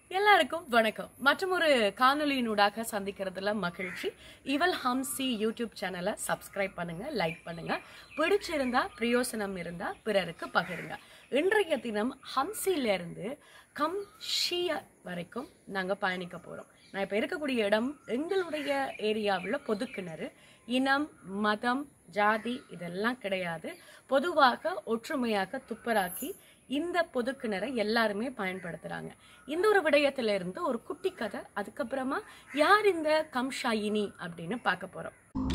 எல்லாருக்கும் வணக்கம் மற்றும் ஒரு காணொலியினூடாக சந்திக்கிறதுல மகிழ்ச்சி இவள் ஹம்சி யூடியூப் சேனலை சப்ஸ்கிரைப் பண்ணுங்க லைக் பண்ணுங்க பிடிச்சிருந்தா பிரயோசனம் இருந்தா பிறருக்கு பகிருங்க இன்றைய தினம் ஹம்சில இருந்து கம் ஷிய வரைக்கும் நாங்க பயணிக்க போறோம் நான் இப்ப இருக்கக்கூடிய இடம் எங்களுடைய ஏரியாவில் பொதுக்கிணறு இனம் மதம் ஜாதி இதெல்லாம் கிடையாது பொதுவாக ஒற்றுமையாக துப்பராக்கி இந்த பொதுக்கிணறை எல்லாருமே பயன்படுத்துறாங்க இந்த ஒரு விடயத்துல இருந்து ஒரு குட்டி கதை அதுக்கப்புறமா யார் இந்த கம்ஷாயினி அப்படின்னு பார்க்க போறோம்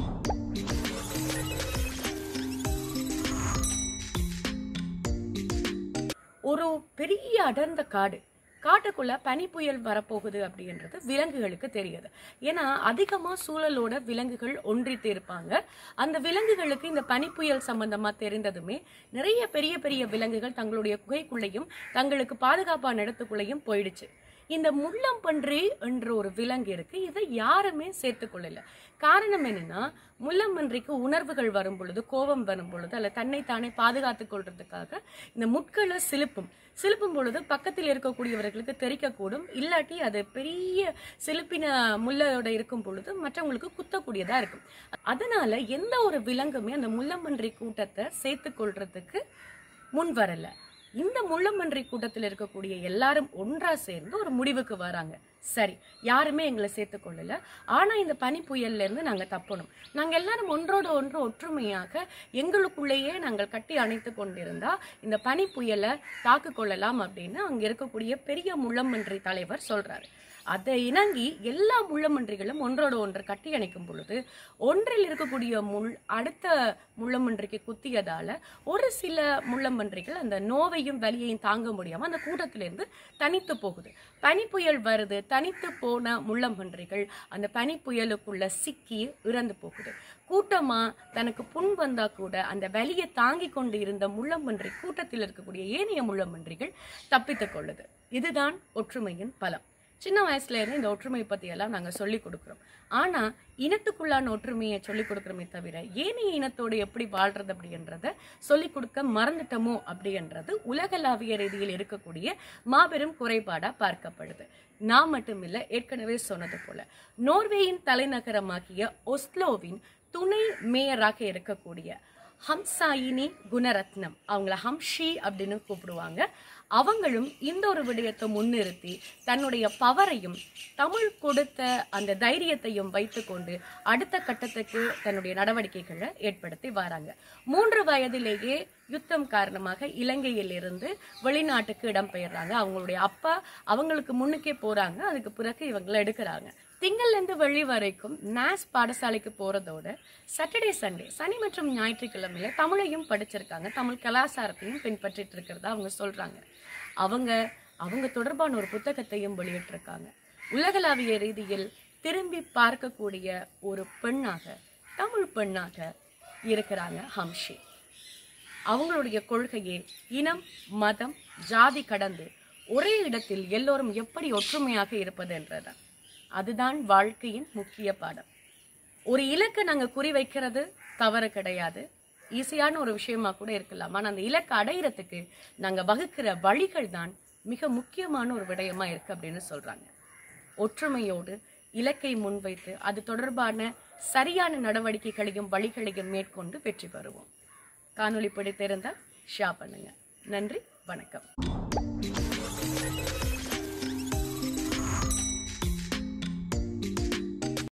ஒரு பெரிய அடர்ந்த காடு காட்டுக்குள்ள பனி புயல் வரப்போகுது அப்படின்றது விலங்குகளுக்கு தெரியுது ஏன்னா அதிகமா சூழலோட விலங்குகள் ஒன்றித்து இருப்பாங்க அந்த விலங்குகளுக்கு இந்த பனி புயல் சம்பந்தமா தெரிந்ததுமே நிறைய பெரிய பெரிய விலங்குகள் தங்களுடைய குகைக்குள்ளேயும் தங்களுக்கு பாதுகாப்பான இடத்துக்குள்ளேயும் போயிடுச்சு இந்த முள்ளம்பன்றி என்ற ஒரு விலங்கு இருக்கு இதை யாருமே சேர்த்துக்கொள்ளல காரணம் என்னன்னா முள்ளம்பன்றிக்கு உணர்வுகள் வரும் பொழுது கோபம் வரும் பொழுது அல்ல தன்னைத்தானே பாதுகாத்துக் கொள்றதுக்காக இந்த முட்களை சிலுப்பும் சிலுப்பும் பொழுது பக்கத்தில் இருக்கக்கூடியவர்களுக்கு தெரிக்கக்கூடும் இல்லாட்டி அது பெரிய சிலுப்பின முள்ளோட இருக்கும் பொழுது மற்றவங்களுக்கு குத்தக்கூடியதா இருக்கும் அதனால எந்த ஒரு விலங்குமே அந்த முள்ளம்பன்றி கூட்டத்தை சேர்த்து கொள்றதுக்கு முன் வரல இந்த முள்ளம்பன்றி கூட்டத்தில் இருக்கக்கூடிய எல்லாரும் ஒன்றா சேர்ந்து ஒரு முடிவுக்கு வராங்க சரி யாருமே எங்களை சேர்த்து கொள்ளல ஆனா இந்த பனி புயல்ல இருந்து நாங்க தப்பணும் நாங்க எல்லாரும் ஒன்றோடு ஒன்று ஒற்றுமையாக எங்களுக்குள்ளேயே நாங்கள் கட்டி அணைத்து கொண்டிருந்தா இந்த பனி புயலை தாக்கு கொள்ளலாம் அப்படின்னு அங்க இருக்கக்கூடிய பெரிய முள்ளம்பன்றி தலைவர் சொல்றாரு அதை இணங்கி எல்லா முள்ளமன்றிகளும் ஒன்றோடு ஒன்று கட்டி அணைக்கும் பொழுது ஒன்றில் இருக்கக்கூடிய முள் அடுத்த முள்ளமன்றிக்கு குத்தியதால ஒரு சில முள்ளமன்றிகள் அந்த நோவையும் வலியையும் தாங்க முடியாம அந்த கூட்டத்திலிருந்து தனித்து போகுது பனி புயல் வருது தனித்து போன முள்ளமன்றிகள் அந்த பனி புயலுக்குள்ள சிக்கி இறந்து போகுது கூட்டமா தனக்கு புண் வந்தா கூட அந்த வலியை தாங்கி கொண்டு இருந்த முள்ளமன்றி கூட்டத்தில் இருக்கக்கூடிய ஏனைய முள்ளமன்றிகள் தப்பித்துக் கொள்ளுது இதுதான் ஒற்றுமையின் பலம் சின்ன வயசுல இருந்து இந்த ஒற்றுமை பத்தி எல்லாம் நாங்க சொல்லி கொடுக்குறோம் ஆனா இனத்துக்குள்ளான ஒற்றுமையை சொல்லி கொடுக்குறோமே தவிர ஏனைய இனத்தோடு எப்படி வாழ்றது அப்படின்றத சொல்லி கொடுக்க மறந்துட்டோமோ அப்படின்றது உலகளாவிய ரீதியில் இருக்கக்கூடிய மாபெரும் குறைபாடா பார்க்கப்படுது நான் மட்டுமில்ல ஏற்கனவே சொன்னது போல நோர்வேயின் தலைநகரமாகிய ஒஸ்லோவின் துணை மேயராக இருக்கக்கூடிய ஹம்சாயினி குணரத்னம் அவங்கள ஹம்ஷி அப்படின்னு கூப்பிடுவாங்க அவங்களும் இந்த ஒரு விடயத்தை முன்னிறுத்தி தன்னுடைய பவரையும் தமிழ் கொடுத்த அந்த தைரியத்தையும் வைத்துக்கொண்டு அடுத்த கட்டத்துக்கு தன்னுடைய நடவடிக்கைகளை ஏற்படுத்தி வராங்க மூன்று வயதிலேயே யுத்தம் காரணமாக இலங்கையில் இருந்து வெளிநாட்டுக்கு இடம்பெயர்றாங்க அவங்களுடைய அப்பா அவங்களுக்கு முன்னுக்கே போறாங்க அதுக்கு பிறகு இவங்களை எடுக்கிறாங்க திங்கள்ல இருந்து வெள்ளி வரைக்கும் நாஸ் பாடசாலைக்கு போறதோட சாட்டர்டே சண்டே சனி மற்றும் ஞாயிற்றுக்கிழமையில தமிழையும் படிச்சிருக்காங்க தமிழ் கலாச்சாரத்தையும் பின்பற்றிட்டு இருக்கிறதா அவங்க சொல்றாங்க அவங்க அவங்க தொடர்பான ஒரு புத்தகத்தையும் வெளியிட்டிருக்காங்க உலகளாவிய ரீதியில் திரும்பி பார்க்கக்கூடிய ஒரு பெண்ணாக தமிழ் பெண்ணாக இருக்கிறாங்க ஹம்ஷி அவங்களுடைய கொள்கையே இனம் மதம் ஜாதி கடந்து ஒரே இடத்தில் எல்லோரும் எப்படி ஒற்றுமையாக இருப்பது என்றதான் அதுதான் வாழ்க்கையின் முக்கிய பாடம் ஒரு இலக்கை நாங்க குறி வைக்கிறது தவறு கிடையாது ஈஸியான ஒரு விஷயமா கூட இருக்கலாம் ஆனா அந்த இலக்கை அடையிறதுக்கு நாங்க வகுக்கிற வழிகள் தான் மிக முக்கியமான ஒரு விடயமா இருக்கு அப்படின்னு சொல்றாங்க ஒற்றுமையோடு இலக்கை முன்வைத்து அது தொடர்பான சரியான நடவடிக்கைகளையும் வழிகளையும் மேற்கொண்டு வெற்றி பெறுவோம் காணொளி பிடித்திருந்தால் ஷேர் பண்ணுங்க நன்றி வணக்கம்